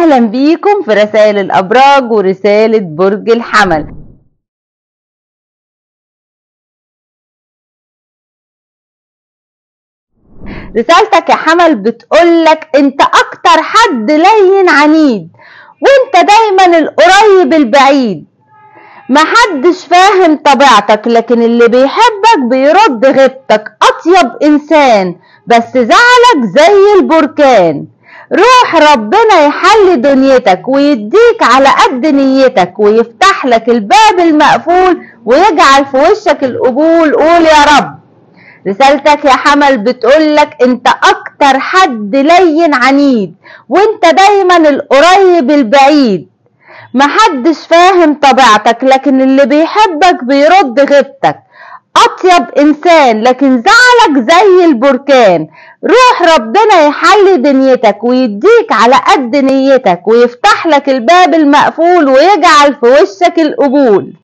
أهلا بيكم في رسائل الأبراج ورسالة برج الحمل رسالتك يا حمل بتقولك انت اكتر حد لين عنيد وانت دايما القريب البعيد محدش فاهم طبيعتك لكن اللي بيحبك بيرد غيبتك اطيب انسان بس زعلك زي البركان روح ربنا يحل دنيتك ويديك على قد نيتك ويفتح لك الباب المقفول ويجعل في وشك القبول قول يا رب رسالتك يا حمل بتقولك انت اكتر حد لين عنيد وانت دايما القريب البعيد محدش فاهم طبيعتك لكن اللي بيحبك بيرد غيبتك اطيب انسان لكن زعلك زي البركان روح ربنا يحل دنيتك ويديك على قد نيتك ويفتح لك الباب المقفول ويجعل في وشك القبول